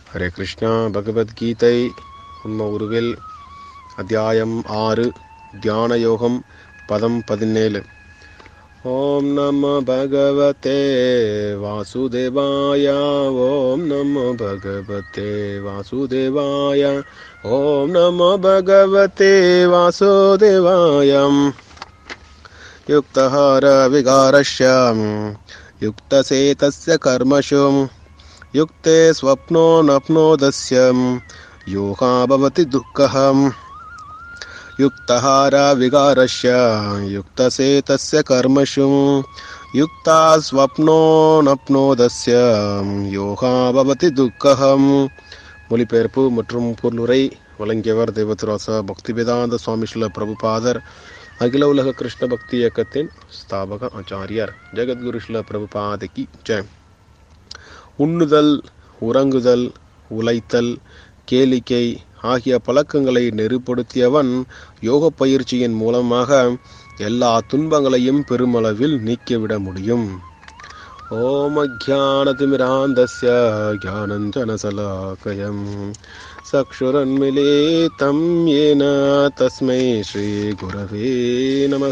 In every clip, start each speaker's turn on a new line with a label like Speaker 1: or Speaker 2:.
Speaker 1: ஹரே கிருஷ்ணா பகவத்கீதை உண்ம உருவில் அத்தியாயம் ஆறு தியான யோகம் பதம் பதினேழு ஓம் நம பகவதே வாசுதேவாய ஓம் நம பகவதே வாசுதேவாய ஓம் நம பகவதே வாசுதேவாயம் युक्तहार विकारस्य युक्तसेतस्य कर्मषु युक्ते स्वप्नो नप्नोदस्य योगा भवति दुःखः युक्तहार विकारस्य युक्तसेतस्य कर्मषु युक्ता स्वप्नो நப்னோதஸ்ய யோகா பவதி துக்ககம் மொழிபெயர்ப்பு மற்றும் பொருளுரை வழங்கியவர் தெய்வத்திராச பக்தி வேதாந்த சுவாமி ஸ்ரீல பிரபுபாதர் அகில உலக கிருஷ்ண பக்தி இயக்கத்தின் ஸ்தாபக ஆச்சாரியார் ஜெகத்குரு ஸ்ரீல பிரபுபாதைக்கு ஜெயம் உண்ணுதல் உறங்குதல் உழைத்தல் கேளிக்கை ஆகிய பழக்கங்களை நெறிப்படுத்தியவன் யோக பயிற்சியின் மூலமாக எல்லா துன்பங்களையும் பெருமளவில் நீக்கிவிட முடியும் ஓம் அஜானதிமிராந்தஸ்ய ज्ञानञ्जनशलाकयम् चक्षुरन्मिलितं येन तस्मै श्रीगुरवे नमः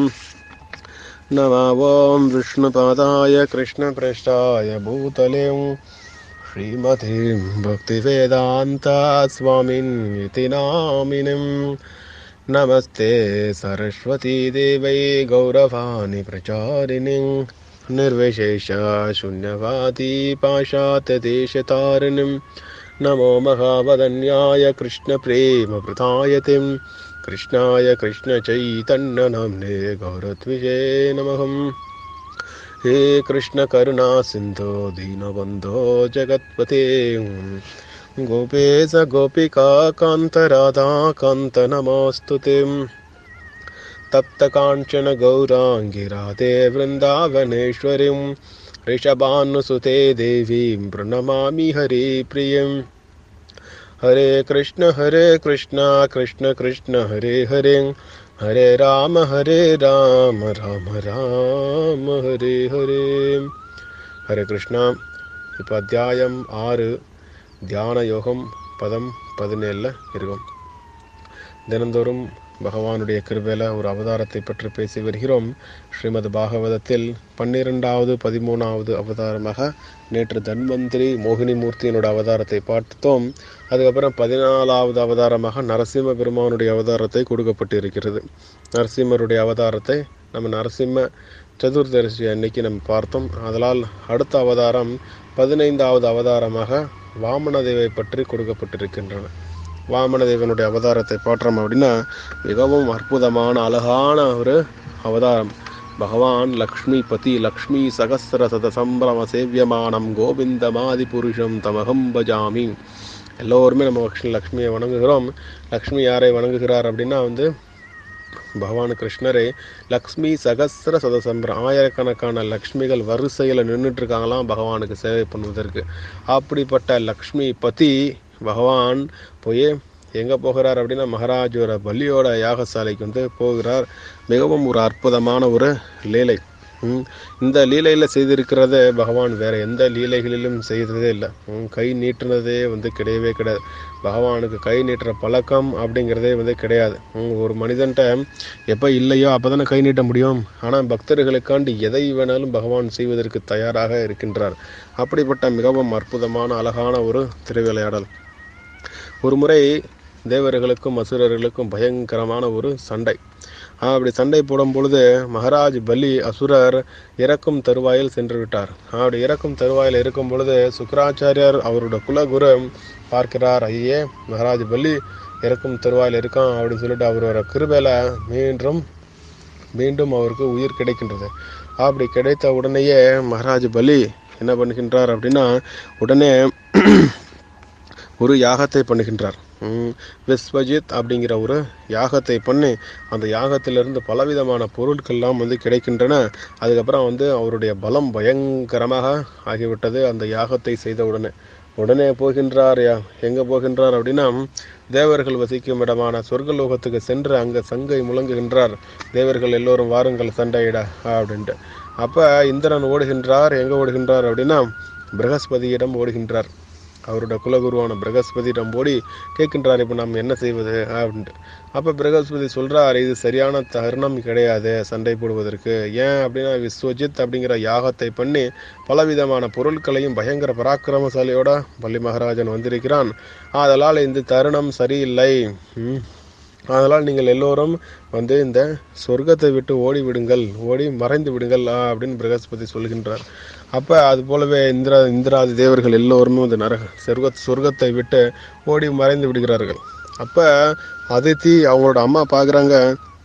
Speaker 1: नमः ॐ विष्णुपादाय कृष्णप्रेष्ठाय भूतले श्रीमतीं भक्तिवेदान्ता स्वामिन् इति नामिनम् नमस्ते सरस्वती देवै गौरवाणि प्रचारिणि निर्विशेष शून्यवादी पाशात्यदेशतारिणिं नमो महावदन्याय कृष्णप्रेमप्रदायतिं कृष्णाय कृष्णचैतन्यनाम्ने गौरद्विजे नमः हे कृष्णकरुणा सिन्धो दीनबन्धो जगत्पते गोपेश गोपिका कान्तराधा कान्त नमोऽस्तु तिम् तप्तकाञ्चन गौराङ्गी राधे वृन्दावनेश्वरीं ऋषभानुसुते देवीं प्रणमामि हरिप्रियम् हरे कृष्ण हरे कृष्ण कृष्ण कृष्ण हरे हरे हरे राम हरे राम राम ராம ஹரே ஹரே ஹரே கிருஷ்ணா இப்போ அத்தியாயம் ஆறு தியான யோகம் பதம் பதினேழில் இருக்கும் தினந்தோறும் பகவானுடைய கிருபையில ஒரு அவதாரத்தை பற்றி பேசி வருகிறோம் ஸ்ரீமத் பாகவதத்தில் பன்னிரெண்டாவது பதிமூணாவது அவதாரமாக நேற்று தன்வந்திரி மோகினி மூர்த்தியினோட அவதாரத்தை பார்த்தோம் அதுக்கப்புறம் பதினாலாவது அவதாரமாக நரசிம்ம பெருமானுடைய அவதாரத்தை கொடுக்கப்பட்டு இருக்கிறது நரசிம்மருடைய அவதாரத்தை நம்ம நரசிம்ம சதுர்தரிசி அன்னைக்கு நம்ம பார்த்தோம் அதனால் அடுத்த அவதாரம் பதினைந்தாவது அவதாரமாக வாமனதேவை பற்றி கொடுக்கப்பட்டிருக்கின்றன வாமனதேவனுடைய அவதாரத்தை பாட்டுறோம் அப்படின்னா மிகவும் அற்புதமான அழகான ஒரு அவதாரம் பகவான் லக்ஷ்மி பதி லக்ஷ்மி சகசிர சத சம்பிரம சேவியமானம் கோவிந்தமாதி புருஷம் தமகம் பஜாமி எல்லோருமே நம்ம லக்ஷ்மி லக்ஷ்மியை வணங்குகிறோம் லக்ஷ்மி யாரை வணங்குகிறார் அப்படின்னா வந்து பகவான் கிருஷ்ணரே லக்ஷ்மி சகசிர சதசம்பிரம் ஆயிரக்கணக்கான லக்ஷ்மிகள் வரிசையில் நின்றுட்டு இருக்காங்களாம் பகவானுக்கு சேவை பண்ணுவதற்கு அப்படிப்பட்ட லக்ஷ்மி பதி பகவான் போய் எங்கே போகிறார் அப்படின்னா மகாராஜோட பலியோட யாகசாலைக்கு வந்து போகிறார் மிகவும் ஒரு அற்புதமான ஒரு லீலை இந்த லீலையில் செய்திருக்கிறத பகவான் வேற எந்த லீலைகளிலும் செய்ததே இல்லை கை நீட்டுனதே வந்து கிடையவே கிடையாது பகவானுக்கு கை நீட்டுற பழக்கம் அப்படிங்கிறதே வந்து கிடையாது ஒரு மனிதன்ட்ட எப்போ இல்லையோ அப்போ தானே கை நீட்ட முடியும் ஆனால் பக்தர்களுக்காண்டி எதை வேணாலும் பகவான் செய்வதற்கு தயாராக இருக்கின்றார் அப்படிப்பட்ட மிகவும் அற்புதமான அழகான ஒரு திருவிளையாடல் ஒரு முறை தேவர்களுக்கும் அசுரர்களுக்கும் பயங்கரமான ஒரு சண்டை அப்படி சண்டை போடும் பொழுது மகாராஜ் பலி அசுரர் இறக்கும் தருவாயில் சென்று விட்டார் அப்படி இறக்கும் தருவாயில் இருக்கும் பொழுது சுக்கராச்சாரியார் அவரோட குலகுரு பார்க்கிறார் ஐயே மகாராஜ் பலி இறக்கும் தருவாயில் இருக்கான் அப்படின்னு சொல்லிட்டு அவரோட கிருபையில மீண்டும் மீண்டும் அவருக்கு உயிர் கிடைக்கின்றது அப்படி கிடைத்த உடனேயே மகாராஜ் பலி என்ன பண்ணுகின்றார் அப்படின்னா உடனே ஒரு யாகத்தை பண்ணுகின்றார் விஸ்வஜித் அப்படிங்கிற ஒரு யாகத்தை பண்ணி அந்த யாகத்திலிருந்து பலவிதமான பொருட்கள்லாம் வந்து கிடைக்கின்றன அதுக்கப்புறம் வந்து அவருடைய பலம் பயங்கரமாக ஆகிவிட்டது அந்த யாகத்தை செய்த உடனே உடனே போகின்றார் எங்கே போகின்றார் அப்படின்னா தேவர்கள் வசிக்கும் இடமான சொர்க்கலோகத்துக்கு சென்று அங்கே சங்கை முழங்குகின்றார் தேவர்கள் எல்லோரும் வாருங்கள் சண்டையிட அப்படின்ட்டு அப்போ இந்திரன் ஓடுகின்றார் எங்கே ஓடுகின்றார் அப்படின்னா பிரகஸ்பதியிடம் ஓடுகின்றார் அவரோட குலகுருவான பிரகஸ்பதி போடி கேட்கின்றார் இப்போ நம்ம என்ன செய்வது அப்படின்ட்டு அப்போ பிரகஸ்பதி சொல்றார் இது சரியான தருணம் கிடையாது சண்டை போடுவதற்கு ஏன் அப்படின்னா விஸ்வஜித் அப்படிங்கிற யாகத்தை பண்ணி பலவிதமான பொருட்களையும் பயங்கர பராக்கிரமசாலியோட பள்ளி மகாராஜன் வந்திருக்கிறான் அதனால் இந்த தருணம் சரியில்லை ம். அதனால் நீங்கள் எல்லோரும் வந்து இந்த சொர்க்கத்தை விட்டு ஓடி விடுங்கள் ஓடி மறைந்து விடுங்கள் ஆ, அப்படின்னு பிரகஸ்பதி சொல்கின்றார் அப்போ அது போலவே இந்திரா இந்திராதி தேவர்கள் எல்லோருமே இந்த நரக சொர்க்க சொர்க்கத்தை விட்டு ஓடி மறைந்து விடுகிறார்கள் அப்போ அதித்தி அவங்களோட அம்மா பார்க்குறாங்க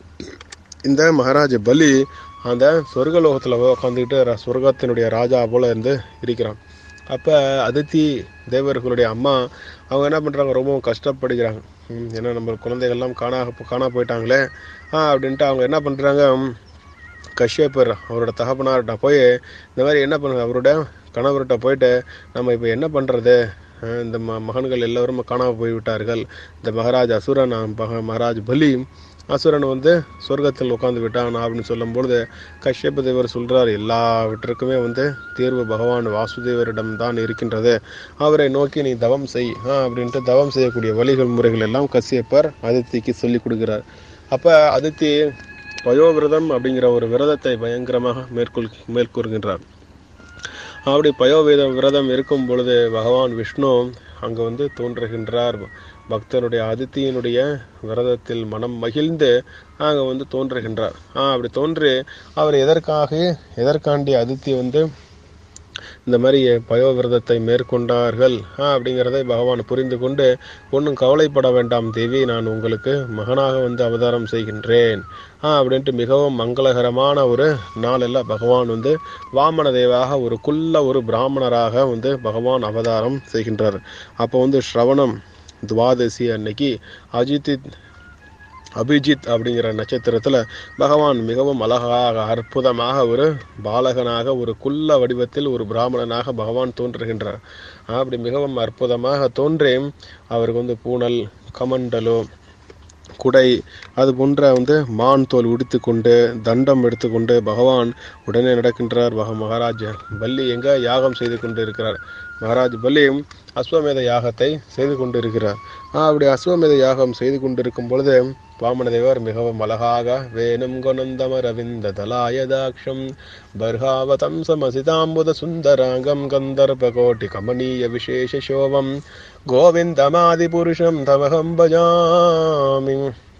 Speaker 1: இந்த மகாராஜ பலி அந்த சொர்க்கலோகத்தில் உட்காந்துக்கிட்டு சொர்க்கத்தினுடைய ராஜா போல இருந்து இருக்கிறான் அப்போ அதித்தி தேவர்களுடைய அம்மா அவங்க என்ன பண்ணுறாங்க ரொம்பவும் கஷ்டப்படுகிறாங்க ம், ஏன்னா நம்ம குழந்தைகள்லாம் காணா காணா போயிட்டாங்களே ஆ அப்படின்ட்டு அவங்க என்ன பண்ணுறாங்க கஷ்யப்பர் அவரோட தகப்பனார்கிட்ட போய் இந்த மாதிரி என்ன பண்ண அவரோட கணவர்கிட்ட போயிட்டு நம்ம இப்போ என்ன பண்ணுறது இந்த ம மகன்கள் எல்லோரும் காணாம போய்விட்டார்கள் இந்த மகாராஜ் அசுரன் மக- மகாராஜ் பலி அசுரன் வந்து சொர்க்கத்தில் உட்கார்ந்து விட்டான் அப்படின்னு சொல்லும்பொழுது கஷ்யப தேவர் சொல்றார் எல்லாவற்றுக்குமே வந்து தீர்வு பகவான் வாசுதேவரிடம் தான் இருக்கின்றது அவரை நோக்கி நீ தவம் செய் ஆ, அப்படின்ட்டு தவம் செய்யக்கூடிய வழிகள் முறைகள் எல்லாம் கஷ்யப்பர் அதித்திக்கு சொல்லி கொடுக்கிறார் அப்ப அதித்தி பயோவிரதம் அப்படிங்கிற ஒரு விரதத்தை பயங்கரமாக மேற்கொள் மேற்கொள்கின்றார் அப்படி பயோவேத விரதம் இருக்கும் பொழுது பகவான் விஷ்ணு அங்கே வந்து தோன்றுகின்றார் பக்தனுடைய அதித்தியினுடைய விரதத்தில் மனம் மகிழ்ந்து அங்கே வந்து தோன்றுகின்றார் ஆ அப்படி தோன்றி அவர் எதற்காக எதற்காண்டி அதித்தி வந்து இந்த மாதிரி பயோவிரதத்தை மேற்கொண்டார்கள் ஆ, அப்படிங்கிறதை பகவான் புரிந்து கொண்டு ஒன்றும் கவலைப்பட வேண்டாம் தேவி நான் உங்களுக்கு மகனாக வந்து அவதாரம் செய்கின்றேன் ஆ அப்படின்ட்டு மிகவும் மங்களகரமான ஒரு நாளெல்லாம் பகவான் வந்து வாமன தேவாக ஒரு குள்ள ஒரு பிராமணராக வந்து பகவான் அவதாரம் செய்கின்றார் அப்போ வந்து ஸ்ரவணம் துவாதசி அன்னைக்கு அஜித் அபிஜித் அப்படிங்கிற நட்சத்திரத்தில் பகவான் மிகவும் அழகாக அற்புதமாக ஒரு பாலகனாக ஒரு குள்ள வடிவத்தில் ஒரு பிராமணனாக பகவான் தோன்றுகின்றார் அப்படி மிகவும் அற்புதமாக தோன்றி அவருக்கு வந்து பூனல் கமண்டலு குடை அது போன்ற வந்து மான் தோல் உடுத்து கொண்டு தண்டம் எடுத்துக்கொண்டு பகவான் உடனே நடக்கின்றார் மக மகாராஜ் பல்லி எங்க யாகம் செய்து கொண்டு இருக்கிறார் மகாராஜ் பல்லி அஸ்வமேத யாகத்தை செய்து கொண்டு இருக்கிறார் ஆஹ் அப்படி அஸ்வமேத யாகம் செய்து கொண்டிருக்கும் பொழுது வாமனதேவர் மிகவும் அழகாக வேணும் கொனந்தம ரவிந்த தலாயதாட்சம் பர்ஹாவதம் சமசிதாம்புத சுந்தராங்கம் கந்தர்ப கோட்டி கமனீய விசேஷ சோபம் கோவிந்தமாதி புருஷம் தமகம் பஜாமி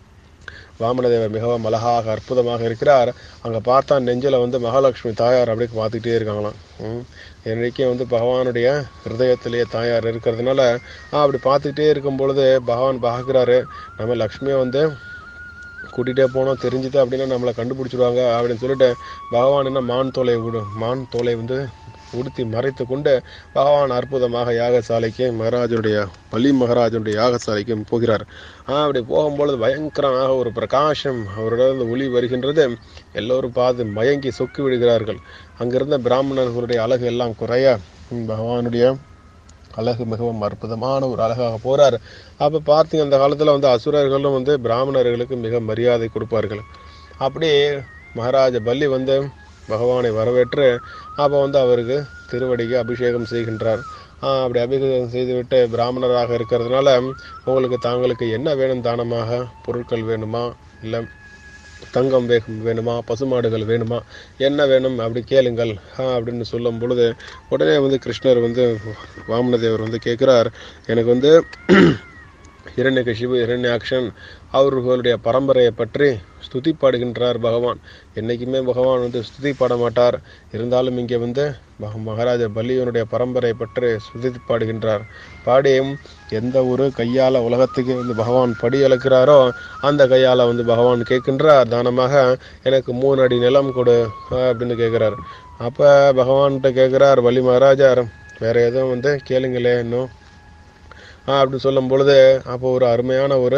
Speaker 1: வாமனதேவர் மிகவும் அழகாக அற்புதமாக இருக்கிறார் அங்கே பார்த்தா நெஞ்சில் வந்து மகாலட்சுமி தாயார் அப்படியே பார்த்துக்கிட்டே இருக்காங்களாம் ம். என்னைக்கும் வந்து பகவானுடைய ஹிருதயத்திலேயே தாயார் இருக்கிறதுனால ஆ, அப்படி பார்த்துக்கிட்டே இருக்கும் பொழுது பகவான் பார்க்குறாரு நம்ம லக்ஷ்மியை வந்து கூட்டிகிட்டே போனோம் தெரிஞ்சுது அப்படின்னா நம்மளை கண்டுபிடிச்சிருவாங்க அப்படின்னு சொல்லிட்டு பகவான் என்ன மான் தோலை விடு மான் தோலை வந்து உடுத்தி மறைத்து கொண்டு பகவான் அற்புதமாக யாகசாலைக்கு மகாராஜனுடைய பள்ளி மகாராஜனுடைய யாகசாலைக்கு போகிறார் ஆ, அப்படி போகும்பொழுது பயங்கரமாக ஒரு பிரகாசம் அவரிடம் ஒளி வருகின்றது எல்லோரும் பார்த்து மயங்கி சொக்கி விடுகிறார்கள் அங்கிருந்த பிராமணர்களுடைய அழகு எல்லாம் குறைய ம், பகவானுடைய அழகு மிகவும் அற்புதமான ஒரு அழகாக போறார் அப்ப பார்த்தீங்க அந்த காலத்துல வந்து அசுரர்களும் வந்து பிராமணர்களுக்கு மிக மரியாதை கொடுப்பார்கள் அப்படியே மகாராஜ பல்லி வந்து பகவானை வரவேற்று அப்போ வந்து அவருக்கு திருவடிக்கு அபிஷேகம் செய்கின்றார் ஆஹ் அப்படி அபிஷேகம் செய்துவிட்டு பிராமணராக இருக்கிறதுனால உங்களுக்கு தாங்களுக்கு என்ன வேணும் தானமாக பொருட்கள் வேணுமா இல்லை தங்கம் வேகம் வேணுமா பசுமாடுகள் வேணுமா என்ன வேணும் அப்படி கேளுங்கள் ஆ அப்படின்னு சொல்லும் பொழுது உடனே வந்து கிருஷ்ணர் வந்து வாமனதேவர் வந்து கேட்குறார் எனக்கு வந்து இரண்யகசிபு இரண்யாக்ஷன் அவர்களுடைய பரம்பரையை பற்றி ஸ்துதி பாடுகின்றார் பகவான் என்னைக்குமே பகவான் வந்து ஸ்துதி பாட மாட்டார் இருந்தாலும் இங்கே வந்து மக- மகாராஜா பலியனுடைய பரம்பரை பற்றி ஸ்துதி பாடுகின்றார் பாடி எந்த ஒரு கையால உலகத்துக்கு வந்து பகவான் படி அளக்கிறாரோ அந்த கையால வந்து பகவான் கேட்கின்றார் தானமாக எனக்கு மூணு அடி நிலம் கொடு ஆ, அப்படின்னு கேட்கிறார் அப்ப பகவான்கிட்ட கேட்கிறார் பலி மகாராஜார் வேற எதுவும் வந்து கேளுங்களே இன்னும் ஆ, அப்படி சொல்லும் பொழுது அப்போ ஒரு அருமையான ஒரு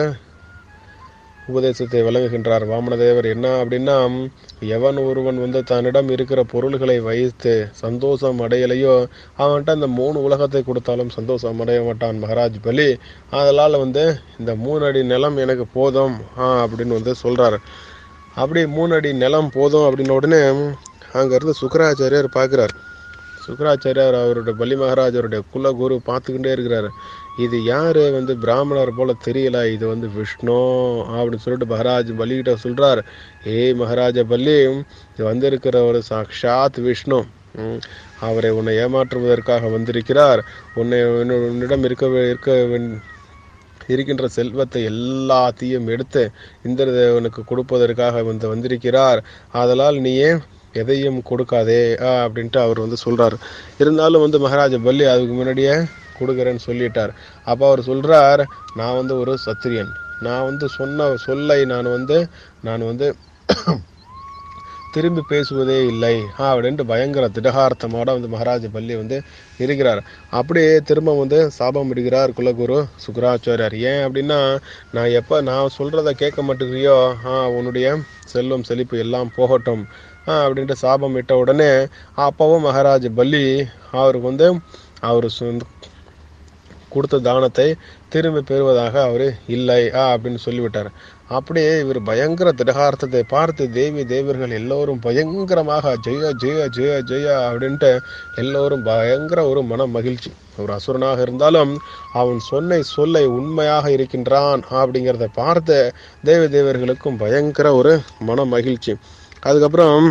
Speaker 1: உபதேசத்தை வழங்குகின்றார் வாமனதேவர் என்ன அப்படின்னா எவன் ஒருவன் வந்து தன்னிடம் இருக்கிற பொருள்களை வைத்து சந்தோஷம் அடையலையோ அவன்கிட்ட அந்த மூணு உலகத்தை கொடுத்தாலும் சந்தோஷம் அடைய மாட்டான் மகாராஜ் பலி அதனால வந்து இந்த மூணு அடி நிலம் எனக்கு போதும் ஆ அப்படின்னு வந்து சொல்றாரு அப்படி மூணு அடி நிலம் போதும் அப்படின்ன உடனே அங்க இருந்து சுக்கராச்சாரியார் பார்க்கிறார் சுக்கராச்சாரியார் அவருடைய பலி மகாராஜருடைய குலகுரு பார்த்துக்கிட்டே இருக்கிறாரு இது யாரு வந்து பிராமணர் போல தெரியல இது வந்து விஷ்ணு அப்படின்னு சொல்லிட்டு மகாராஜ் பலிகிட்ட சொல்றார் ஏய் மகாராஜ பல்லி இது வந்திருக்கிற ஒரு சாக்ஷாத் விஷ்ணு ம், அவரை உன்னை ஏமாற்றுவதற்காக வந்திருக்கிறார் உன்னை உன்ன- உன்னிடம் இருக்க வே- இருக்க வேண்- இருக்கின்ற செல்வத்தை எல்லாத்தையும் எடுத்து இந்திரதேவனுக்கு கொடுப்பதற்காக வந்து வந்திருக்கிறார் ஆதலால் நீயே எதையும் கொடுக்காதே ஆ, அப்படின்ட்டு அவர் வந்து சொல்றார் இருந்தாலும் வந்து மகாராஜ பல்லி அதுக்கு முன்னாடியே கொடுக்குறேன்னு சொல்லிட்டார் அப்போ அவர் சொல்றார் நான் வந்து ஒரு சத்திரியன் நான் வந்து சொன்ன சொல்லை நான் வந்து நான் வந்து திரும்பி பேசுவதே இல்லை ஆ, அப்படின்ட்டு பயங்கர திடகார்த்தமோட வந்து மகாராஜ பள்ளி வந்து இருக்கிறார் அப்படியே திரும்ப வந்து சாபம் விடுகிறார் குலகுரு சுக்கராச்சாரியார் ஏன் அப்படின்னா நான் எப்போ நான் சொல்றத கேட்க மாட்டேங்கிறியோ ஆ உன்னுடைய செல்வம் செழிப்பு எல்லாம் போகட்டும் ஆ, அப்படின்ட்டு சாபம் விட்ட உடனே அப்பவும் மகாராஜ பல்லி அவருக்கு வந்து அவர் கொடுத்த தானத்தை திரும்பி பெறுவதாக அவர் இல்லை ஆ அப்படின்னு சொல்லிவிட்டார் அப்படியே இவர் பயங்கர திடகார்த்தத்தை பார்த்து தேவி தேவர்கள் எல்லோரும் பயங்கரமாக ஜெய ஜெய ஜெய ஜெய அப்படின்ட்டு எல்லோரும் பயங்கர ஒரு மன மகிழ்ச்சி ஒரு அசுரனாக இருந்தாலும் அவன் சொன்னை சொல்லை உண்மையாக இருக்கின்றான் அப்படிங்கிறத பார்த்து தேவி தேவர்களுக்கும் பயங்கர ஒரு மன மகிழ்ச்சி அதுக்கப்புறம்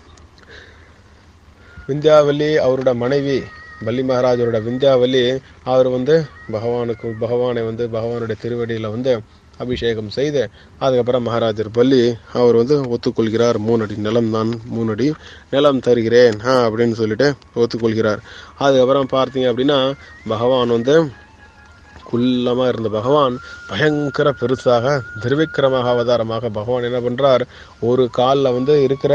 Speaker 1: விந்தியாவல்லி அவரோட மனைவி பல்லி மகாராஜரோட விந்தியாவல்லி அவர் வந்து பகவானுக்கு பகவானை வந்து பகவானுடைய திருவடியில வந்து அபிஷேகம் செய்து அதுக்கப்புறம் மகாராஜர் பல்லி அவர் வந்து ஒத்துக்கொள்கிறார் மூணடி நிலம் நான் மூணடி நிலம் தருகிறேன் ஆ அப்படின்னு சொல்லிட்டு ஒத்துக்கொள்கிறார் அதுக்கப்புறம் பார்த்தீங்க அப்படின்னா பகவான் வந்து குள்ளமா இருந்த பகவான் பயங்கர பெருசாக திருவிக்கிரமாக அவதாரமாக பகவான் என்ன பண்றார் ஒரு காலில் வந்து இருக்கிற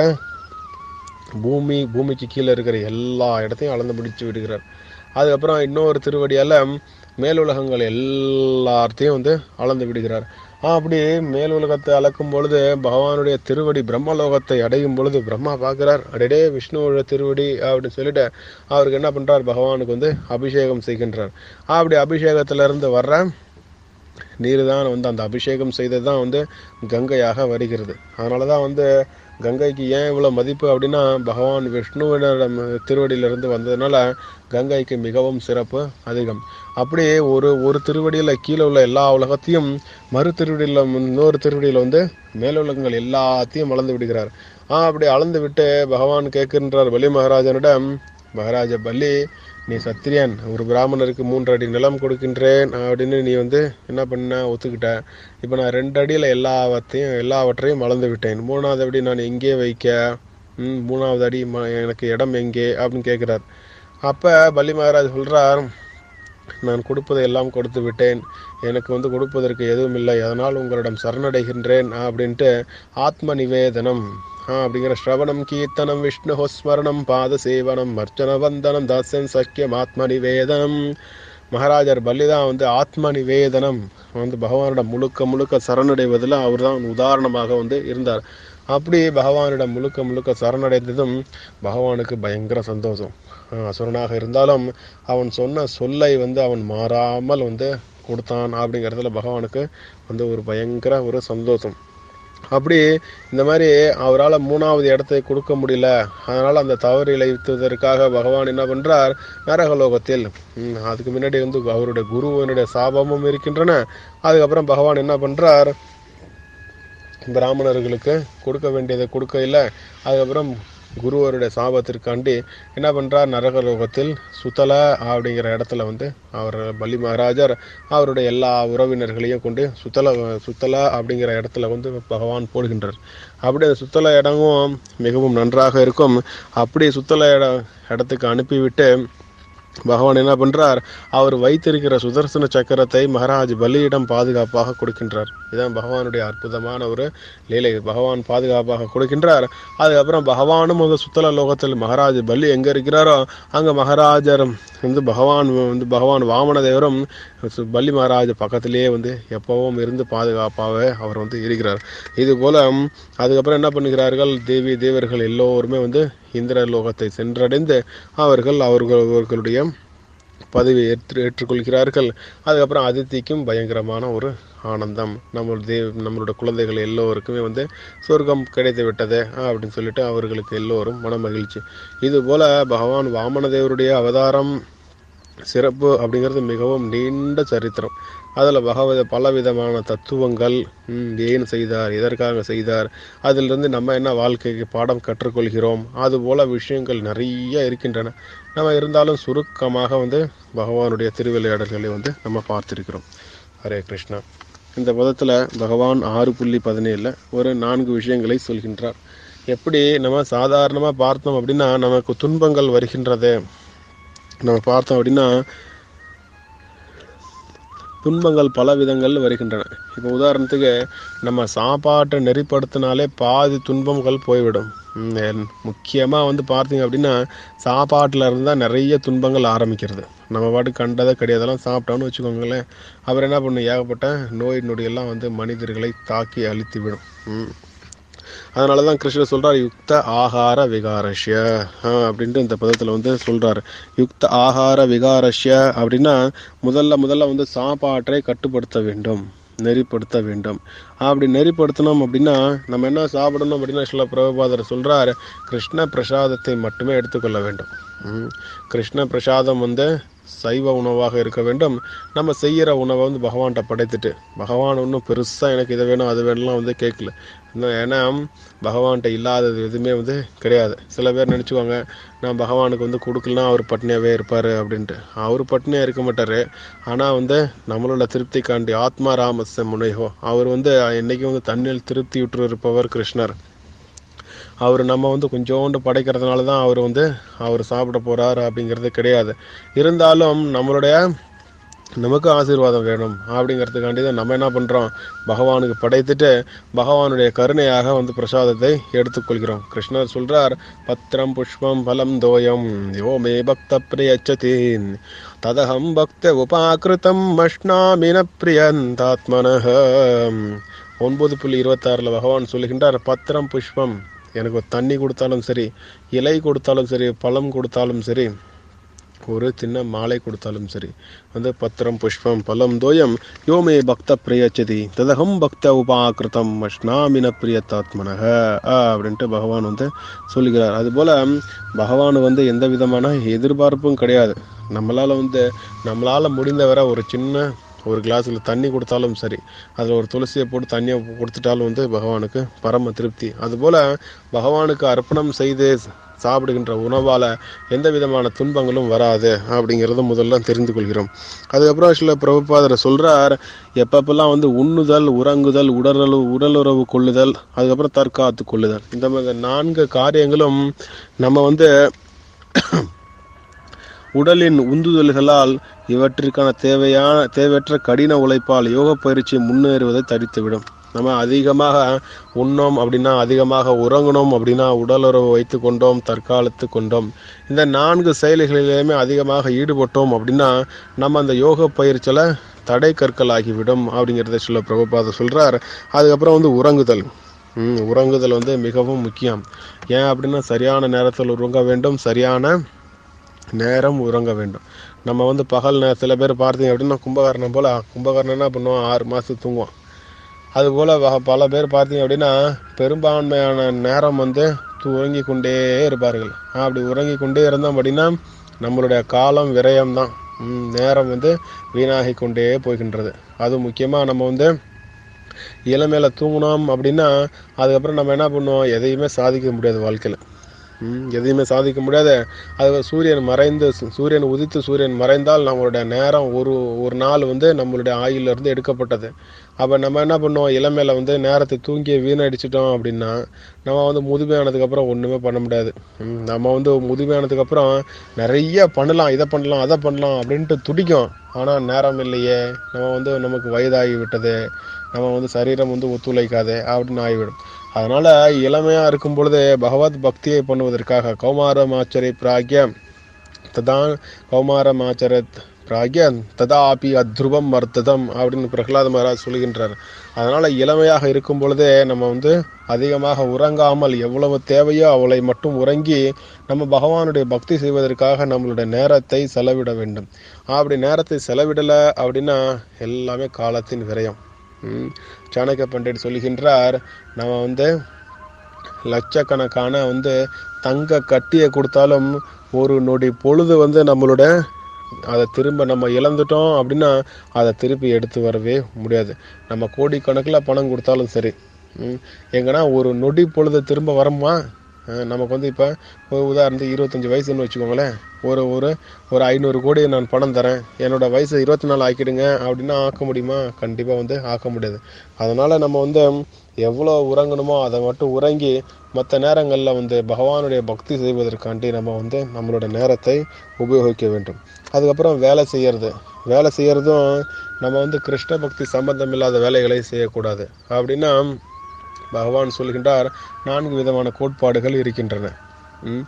Speaker 1: பூமி பூமிக்கு கீழே இருக்கிற எல்லா இடத்தையும் அளந்து முடிச்சு விடுகிறார் அதுக்கப்புறம் இன்னொரு திருவடியால மேலுலகங்கள் எல்லாத்தையும் வந்து அளந்து விடுகிறார் ஆ, அப்படி மேலுலகத்தை அளக்கும் பொழுது பகவானுடைய திருவடி பிரம்மலோகத்தை அடையும் பொழுது பிரம்மா பார்க்கிறார் அடடே விஷ்ணுவோட திருவடி அப்படின்னு சொல்லிட்டு அவருக்கு என்ன பண்றார் பகவானுக்கு வந்து அபிஷேகம் செய்கின்றார் அப்படி அபிஷேகத்துல இருந்து வர்ற நீர் தான் வந்து அந்த அபிஷேகம் செய்தது தான் வந்து கங்கையாக வருகிறது அதனால தான் வந்து கங்கைக்கு ஏன் இவ்வளோ மதிப்பு அப்படின்னா பகவான் விஷ்ணுவிடம் திருவடியிலிருந்து வந்ததுனால கங்கைக்கு மிகவும் சிறப்பு அதிகம் அப்படியே ஒரு ஒரு திருவடியில் கீழே உள்ள எல்லா உலகத்தையும் மறு திருவடியில் இன்னொரு திருவடியில் வந்து மேலுலகங்கள் எல்லாத்தையும் அளந்து விடுகிறார் ஆ அப்படி அளந்து விட்டு பகவான் கேட்கின்றார் பலி மகாராஜனிடம் மகாராஜ பல்லி நீ சத்திரியன் ஒரு பிராமணருக்கு மூன்று அடி நிலம் கொடுக்கின்றேன் அப்படின்னு நீ வந்து என்ன பண்ண ஒத்துக்கிட்ட இப்போ நான் ரெண்டு அடியில் எல்லாவற்றையும் எல்லாவற்றையும் அளந்து விட்டேன் மூணாவது அடி நான் எங்கே வைக்க ம், மூணாவது அடி ம- எனக்கு இடம் எங்கே அப்படின்னு கேட்குறார் அப்போ பல்லி மகாராஜ் சொல்றார் நான் கொடுப்பதை எல்லாம் கொடுத்து விட்டேன் எனக்கு வந்து கொடுப்பதற்கு எதுவும் இல்லை அதனால் உங்களிடம் சரணடைகின்றேன் அப்படின்ட்டு ஆத்ம நிவேதனம் ஆ, அப்படிங்கிற ஸ்ரவணம் கீர்த்தனம் விஷ்ணு ஸ்மரணம் பாத சேவனம் அர்ச்சன வந்தனம் தாசன் சக்கியம் ஆத்ம நிவேதனம் மகாராஜர் பல்லிதான் வந்து ஆத்ம நிவேதனம் வந்து பகவானிடம் முழுக்க முழுக்க சரணடைவதில் அவர் தான் உதாரணமாக வந்து இருந்தார் அப்படி பகவானிடம் முழுக்க முழுக்க சரணடைந்ததும் பகவானுக்கு பயங்கர சந்தோஷம் ஆஹ் அசுரனாக இருந்தாலும் அவன் சொன்ன சொல்லை வந்து அவன் மாறாமல் வந்து கொடுத்தான் அப்படிங்கிறதுல பகவானுக்கு வந்து ஒரு பயங்கர ஒரு சந்தோஷம் அப்படி இந்த மாதிரி அவரால் மூணாவது இடத்தை கொடுக்க முடியல அதனால அந்த தவறு இழைத்ததற்காக பகவான் என்ன பண்றார் நரகலோகத்தில் ம், அதுக்கு முன்னாடி வந்து அவருடைய குருவனுடைய சாபமும் இருக்கின்றன அதுக்கப்புறம் பகவான் என்ன பண்றார் பிராமணர்களுக்கு கொடுக்க வேண்டியதை கொடுக்க இல்லை அதுக்கப்புறம் குருவருடைய சாபத்திற்காண்டி என்ன பண்றார் நரகலோகத்தில் சுத்தல அப்படிங்கிற இடத்துல வந்து அவர் பலி மகாராஜர் அவருடைய எல்லா உறவினர்களையும் கொண்டு சுத்தல சுத்தல அப்படிங்கிற இடத்துல வந்து பகவான் போடுகின்றார் அப்படி அந்த சுத்தல இடமும் மிகவும் நன்றாக இருக்கும் அப்படி சுத்தல இட இடத்துக்கு அனுப்பிவிட்டு பகவான் என்ன பண்றார் அவர் வைத்திருக்கிற சுதர்சன சக்கரத்தை மகாராஜ் பலியிடம் பாதுகாப்பாக கொடுக்கின்றார் இதான் பகவானுடைய அற்புதமான ஒரு லீலை பகவான் பாதுகாப்பாக கொடுக்கின்றார் அதுக்கப்புறம் பகவானும் வந்து சுத்தல லோகத்தில் மகாராஜ் பலி எங்க இருக்கிறாரோ அங்க மகாராஜர் வந்து பகவான் வந்து பகவான் வாமன தேவரும் சு- பலி மகாராஜ் பக்கத்திலேயே வந்து எப்பவும் இருந்து பாதுகாப்பாக அவர் வந்து இருக்கிறார் இது போல ம், அதுக்கப்புறம் என்ன பண்ணுகிறார்கள் தேவி தேவர்கள் எல்லோருமே வந்து இந்திர லோகத்தை சென்றடைந்து அவர்கள் அவர்கள் அவர்களுடைய பதவி ஏற்று ஏற்றுக்கொள்கிறார்கள் அதுக்கப்புறம் அதித்திக்கும் பயங்கரமான ஒரு ஆனந்தம் நம்மளுடைய நம்மளோட குழந்தைகள் எல்லோருக்குமே வந்து சொர்க்கம் கிடைத்து விட்டது அப்படின்னு சொல்லிட்டு அவர்களுக்கு எல்லோரும் மன மகிழ்ச்சி இது போல பகவான் வாமனதேவருடைய அவதாரம் சிறப்பு அப்படிங்கிறது மிகவும் நீண்ட சரித்திரம் அதில் பகவத பலவிதமான தத்துவங்கள் ம், ஏன் செய்தார் எதற்காக செய்தார் அதிலிருந்து நம்ம என்ன வாழ்க்கைக்கு பாடம் கற்றுக்கொள்கிறோம் அது போல விஷயங்கள் நிறைய இருக்கின்றன நம்ம இருந்தாலும் சுருக்கமாக வந்து பகவானுடைய திருவிளையாடல்களை வந்து நம்ம பார்த்திருக்கிறோம் ஹரே கிருஷ்ணா இந்த பதத்தில் பகவான் ஆறு புள்ளி பதினேழில் ஒரு நான்கு விஷயங்களை சொல்கின்றார் எப்படி நம்ம சாதாரணமாக பார்த்தோம் அப்படின்னா நமக்கு துன்பங்கள் வருகின்றது நம்ம பார்த்தோம் அப்படின்னா துன்பங்கள் பல விதங்கள் வருகின்றன இப்போ உதாரணத்துக்கு நம்ம சாப்பாட்டை நெறிப்படுத்தினாலே பாதி துன்பங்கள் போய்விடும் முக்கியமாக வந்து பார்த்தீங்க அப்படின்னா சாப்பாட்டில் இருந்தால் நிறைய துன்பங்கள் ஆரம்பிக்கிறது நம்ம பாட்டு கண்டதை கிடையாதெல்லாம் சாப்பிட்டோம்னு வச்சுக்கோங்களேன் அப்புறம் என்ன பண்ணும் ஏகப்பட்ட நோய் நொடியெல்லாம் வந்து மனிதர்களை தாக்கி அழித்து விடும் ம். அதனால தான் கிருஷ்ணர் சொல்றார் யுக்த ஆகார விகாரஷ்ய ஆஹ் அப்படின்ட்டு இந்த பதத்தில் வந்து சொல்றாரு யுக்த ஆகார விகாரஷ்ய அப்படின்னா முதல்ல முதல்ல வந்து சாப்பாட்டை கட்டுப்படுத்த வேண்டும் நெறிப்படுத்த வேண்டும் அப்படி நெறிப்படுத்தணும் அப்படின்னா நம்ம என்ன சாப்பிடணும் அப்படின்னா சில பிரபுபாதர் சொல்றார் கிருஷ்ண பிரசாதத்தை மட்டுமே எடுத்துக்கொள்ள வேண்டும் ம். கிருஷ்ண பிரசாதம் வந்து சைவ உணவாக இருக்க வேண்டும் நம்ம செய்கிற உணவை வந்து பகவான்கிட்ட படைத்துட்டு பகவான் ஒன்றும் பெருசாக எனக்கு இதை வேணும் அது வேணும்லாம் வந்து கேட்கல இன்னும் ஏன்னா பகவான்கிட்ட இல்லாதது எதுவுமே வந்து கிடையாது சில பேர் நினச்சிக்குவாங்க நான் பகவானுக்கு வந்து கொடுக்கலனா அவர் பட்னியாகவே இருப்பார் அப்படின்ட்டு அவர் பட்னியாக இருக்க மாட்டார் ஆனால் வந்து நம்மளோட திருப்தி காண்டி ஆத்மா ராமஸ்ய முனைகோ அவர் வந்து என்னைக்கும் வந்து தண்ணியில் திருப்தி விட்டு இருப்பவர் கிருஷ்ணர் அவர் நம்ம வந்து கொஞ்சோண்டு படைக்கிறதுனால தான் அவர் வந்து அவர் சாப்பிட போறாரு அப்படிங்கிறது கிடையாது இருந்தாலும் நம்மளுடைய நமக்கு ஆசீர்வாதம் வேணும் அப்படிங்கிறதுக்காண்டி தான் நம்ம என்ன பண்ணுறோம் பகவானுக்கு படைத்துட்டு பகவானுடைய கருணையாக வந்து பிரசாதத்தை எடுத்துக்கொள்கிறோம் கிருஷ்ணர் சொல்றார் பத்திரம் புஷ்பம் பலம் தோயம் யோ மே பக்த பிரியச்சதி ததகம் பக்த உபாக்கிருதம் மஷ்ணாமின பிரியந்தாத்மனஹ ஒன்பது புள்ளி இருபத்தாறில் பகவான் சொல்லுகின்றார் பத்திரம் புஷ்பம் எனக்கு ஒரு தண்ணி கொடுத்தாலும் சரி இலை கொடுத்தாலும் சரி பழம் கொடுத்தாலும் சரி ஒரு சின்ன மாலை கொடுத்தாலும் சரி வந்து பத்திரம் புஷ்பம் பலம் தோயம் யோமே பக்த பிரியச்சதி ததகம் பக்த உபாக்கிருதம் அஷ்னாமின பிரியத்தாத்மனக அப்படின்ட்டு பகவான் வந்து சொல்லுகிறார் அதுபோல பகவான் வந்து எந்த விதமான எதிர்பார்ப்பும் கிடையாது நம்மளால வந்து நம்மளால முடிந்தவரை ஒரு சின்ன ஒரு கிளாஸில் தண்ணி கொடுத்தாலும் சரி அதில் ஒரு துளசியை போட்டு தண்ணியை கொடுத்துட்டாலும் வந்து பகவானுக்கு பரம திருப்தி அதுபோல் பகவானுக்கு அர்ப்பணம் செய்து சாப்பிடுகின்ற உணவால் எந்த விதமான துன்பங்களும் வராது அப்படிங்கிறத முதல்ல தெரிந்து கொள்கிறோம் அதுக்கப்புறம் சில பிரபுபாதர் சொல்கிறார் எப்பப்பெல்லாம் வந்து உண்ணுதல் உறங்குதல் உடலுறவு உடலுறவு கொள்ளுதல் அதுக்கப்புறம் தற்காத்து கொள்ளுதல் இந்த மாதிரி நான்கு காரியங்களும் நம்ம வந்து உடலின் உந்துதல்களால் இவற்றிற்கான தேவையான தேவையற்ற கடின உழைப்பால் யோக பயிற்சி முன்னேறுவதை தடுத்துவிடும் நம்ம அதிகமாக உண்ணோம் அப்படின்னா அதிகமாக உறங்கணும் அப்படின்னா உடலுறவு வைத்து கொண்டோம் தற்காலத்து கொண்டோம் இந்த நான்கு செயல்களிலேயுமே அதிகமாக ஈடுபட்டோம் அப்படின்னா நம்ம அந்த யோக பயிற்சியில் தடை கற்கள் ஆகிவிடும் அப்படிங்கிறத சொல்ல பிரபுபாத சொல்றார் அதுக்கப்புறம் வந்து உறங்குதல் ம், உறங்குதல் வந்து மிகவும் முக்கியம் ஏன் அப்படின்னா சரியான நேரத்தில் உறங்க வேண்டும் சரியான நேரம் உறங்க வேண்டும் நம்ம வந்து பகல் நே சில பேர் பார்த்தீங்க அப்படின்னா கும்பகர்ணம் போல் கும்பகர்ணம் என்ன பண்ணுவோம் ஆறு மாதத்துக்கு தூங்குவோம் அதுபோல் வ- பல பேர் பார்த்தீங்க அப்படின்னா பெரும்பான்மையான நேரம் வந்து தூ- உறங்கிக் கொண்டே இருப்பார்கள் அப்படி உறங்கி கொண்டே இருந்தோம் அப்படின்னா நம்மளுடைய காலம் விரயம்தான் ம், நேரம் வந்து வீணாகி கொண்டே போகின்றது அது முக்கியமாக நம்ம வந்து இளமையில தூங்கினோம் அப்படின்னா அதுக்கப்புறம் நம்ம என்ன பண்ணுவோம் எதையுமே சாதிக்க முடியாது வாழ்க்கையில் ம், எதையுமே சாதிக்க முடியாது அது சூரியன் மறைந்து சு- சூரியன் உதித்து சூரியன் மறைந்தால் நம்மளுடைய நேரம் ஒரு ஒரு நாள் வந்து நம்மளுடைய ஆயுள்ல இருந்து எடுக்கப்பட்டது அப்போ நம்ம என்ன பண்ணுவோம் இளமையில வந்து நேரத்தை தூங்கி வீணடிச்சிட்டோம் அப்படின்னா நம்ம வந்து முதுமையானதுக்கப்புறம் ஒன்றுமே பண்ண முடியாது ம், நம்ம வந்து முதுமையானதுக்கப்புறம் நிறைய பண்ணலாம் இதை பண்ணலாம் அதை பண்ணலாம் அப்படின்ட்டு துடிக்கும் ஆனால் நேரம் இல்லையே நம்ம வந்து நமக்கு வயதாகி விட்டது நம்ம வந்து சரீரம் வந்து ஒத்துழைக்காது அப்படின்னு ஆகிவிடும் அதனால இளமையா இருக்கும் பொழுது பகவத் பக்தியை பண்ணுவதற்காக கௌமாரம் ஆச்சரிய பிராக்ய ததான் கௌமாரம் ஆச்சரத் பிராகிய ததாபி அத்ருவம் வர்த்ததம் அப்படின்னு பிரகலாத மகாராஜ் சொல்கின்றார் அதனால இளமையாக இருக்கும் பொழுதே நம்ம வந்து அதிகமாக உறங்காமல் எவ்வளவு தேவையோ அவளை மட்டும் உறங்கி நம்ம பகவானுடைய பக்தி செய்வதற்காக நம்மளுடைய நேரத்தை செலவிட வேண்டும் அப்படி நேரத்தை செலவிடலை அப்படின்னா எல்லாமே காலத்தின் விரயம் ம். சாணக்கிய பண்டிட் சொல்லுகின்றார் நம்ம வந்து லட்சக்கணக்கான வந்து தங்க கட்டியை கொடுத்தாலும் ஒரு நொடி பொழுது வந்து நம்மளோட அதை திரும்ப நம்ம இழந்துட்டோம் அப்படின்னா அதை திருப்பி எடுத்து வரவே முடியாது நம்ம கோடிக்கணக்கில் பணம் கொடுத்தாலும் சரி ம், எங்கன்னா ஒரு நொடி பொழுது திரும்ப வரமா அஹ், நமக்கு வந்து இப்போ ஒரு உதாரணத்துக்கு இருபத்தஞ்சி வயசுன்னு வச்சுக்கோங்களேன் ஒரு ஒரு ஒரு ஐநூறு கோடி நான் பணம் தரேன் என்னோட வயசு இருபத்தி நாலு ஆக்கிடுங்க அப்படின்னா ஆக்க முடியுமா கண்டிப்பாக வந்து ஆக்க முடியாது அதனால் நம்ம வந்து எவ்வளோ உறங்கணுமோ அதை மட்டும் உறங்கி மற்ற நேரங்களில் வந்து பகவானுடைய பக்தி செய்வதற்காண்டி நம்ம வந்து நம்மளோட நேரத்தை உபயோகிக்க வேண்டும் அதுக்கப்புறம் வேலை செய்யறது வேலை செய்யறதும் நம்ம வந்து கிருஷ்ண பக்தி சம்பந்தம் இல்லாத வேலைகளை செய்யக்கூடாது அப்படின்னா பகவான் சொல்கின்றார் நான்கு விதமான கோட்பாடுகள் இருக்கின்றன ம்.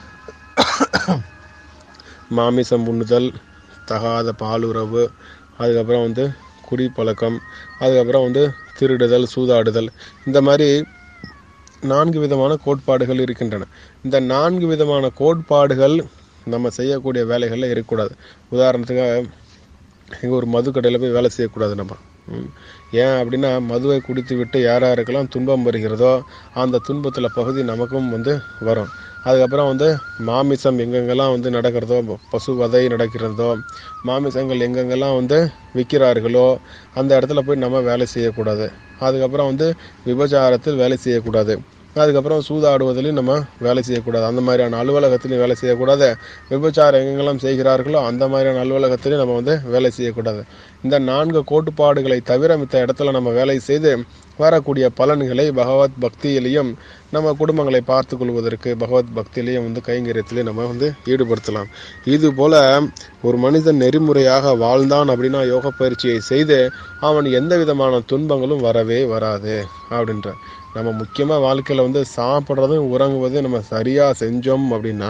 Speaker 1: மாமிசம் உண்ணுதல் தகாத பாலுறவு அதுக்கப்புறம் வந்து குடிப்பழக்கம் அதுக்கப்புறம் வந்து திருடுதல் சூதாடுதல் இந்த மாதிரி நான்கு விதமான கோட்பாடுகள் இருக்கின்றன இந்த நான்கு விதமான கோட்பாடுகள் நம்ம செய்யக்கூடிய வேலைகளில் இருக்கக்கூடாது உதாரணத்துக்கு இங்கே ஒரு மது கடையில் போய் வேலை செய்யக்கூடாது நம்ம ம். ஏன் அப்படின்னா மதுவை குடித்து விட்டு யார் யாருக்கெல்லாம் துன்பம் வருகிறதோ அந்த துன்பத்தில் பகுதி நமக்கும் வந்து வரும் அதுக்கப்புறம் வந்து மாமிசம் எங்கெங்கெல்லாம் வந்து நடக்கிறதோ பசு வதை நடக்கிறதோ மாமிசங்கள் எங்கெங்கெல்லாம் வந்து விற்கிறார்களோ அந்த இடத்துல போய் நம்ம வேலை செய்யக்கூடாது அதுக்கப்புறம் வந்து விபச்சாரத்தில் வேலை செய்யக்கூடாது அதுக்கப்புறம் சூதாடுவதிலையும் நம்ம வேலை செய்யக்கூடாது அந்த மாதிரியான அலுவலகத்திலையும் வேலை செய்யக்கூடாது விபச்சாரம் எங்கெங்கெல்லாம் செய்கிறார்களோ அந்த மாதிரியான அலுவலகத்திலையும் நம்ம வந்து வேலை செய்யக்கூடாது இந்த நான்கு கோட்பாடுகளை தவிர மித்த இடத்துல நம்ம வேலை செய்து வரக்கூடிய பலன்களை பகவத் பக்தியிலையும் நம்ம குடும்பங்களை பார்த்து கொள்வதற்கு பகவத் பக்தியிலையும் வந்து கைங்கரியத்திலையும் நம்ம வந்து ஈடுபடுத்தலாம் இது போல ஒரு மனிதன் நெறிமுறையாக வாழ்ந்தான் அப்படின்னா யோக பயிற்சியை செய்து அவன் எந்த விதமான துன்பங்களும் வரவே வராது அப்படின்ற நம்ம முக்கியமாக வாழ்க்கையில் வந்து சாப்பிட்றதும் உறங்குவதும் நம்ம சரியாக செஞ்சோம் அப்படின்னா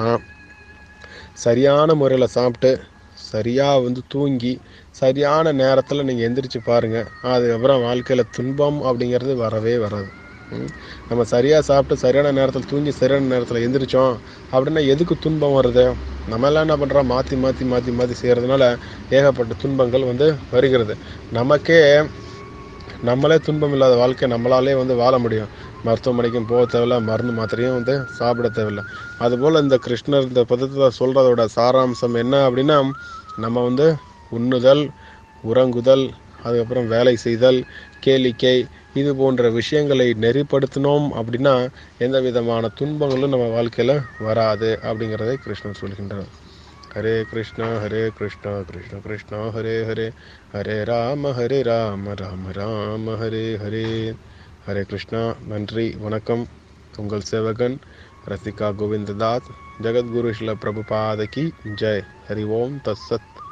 Speaker 1: சரியான முறையில் சாப்பிட்டு சரியாக வந்து தூங்கி சரியான நேரத்தில் நீங்கள் எந்திரிச்சு பாருங்கள் அதுக்கப்புறம் வாழ்க்கையில் துன்பம் அப்படிங்கிறது வரவே வராது ம். நம்ம சரியாக சாப்பிட்டு சரியான நேரத்தில் தூங்கி சரியான நேரத்தில் எந்திரிச்சோம் அப்படின்னா எதுக்கு துன்பம் வருது நம்ம எல்லாம் என்ன பண்ணுறோம் மாற்றி மாற்றி மாற்றி மாற்றி செய்கிறதுனால ஏகப்பட்ட துன்பங்கள் வந்து வருகிறது நமக்கே நம்மளே துன்பம் இல்லாத வாழ்க்கை நம்மளாலே வந்து வாழ முடியும் மருத்துவமனைக்கும் போக தேவையில்ல மருந்து மாத்திரையும் வந்து சாப்பிட தேவையில்ல அதுபோல் இந்த கிருஷ்ணர் இந்த பதத்தில் சொல்கிறதோட சாராம்சம் என்ன அப்படின்னா நம்ம வந்து உண்ணுதல் உறங்குதல் அதுக்கப்புறம் வேலை செய்தல் கேளிக்கை இது போன்ற விஷயங்களை நெறிப்படுத்தினோம் அப்படின்னா எந்த விதமான துன்பங்களும் நம்ம வாழ்க்கையில் வராது அப்படிங்கிறதை கிருஷ்ணன் சொல்கின்றார் ஹரே கிருஷ்ணா ஹரே கிருஷ்ணா கிருஷ்ண கிருஷ்ணா ஹரே ஹரே ஹரே ராம ஹரே ராம ராம ராம ஹரே ஹரே ஹரே கிருஷ்ணா நன்றி வணக்கம் உங்கள் சேவகன் ரசிகா கோவிந்ததாஸ் ஜெகத்குரு ஸ்ரீல பிரபுபாதகி ஜெய் ஹரி ஓம் தத்சத்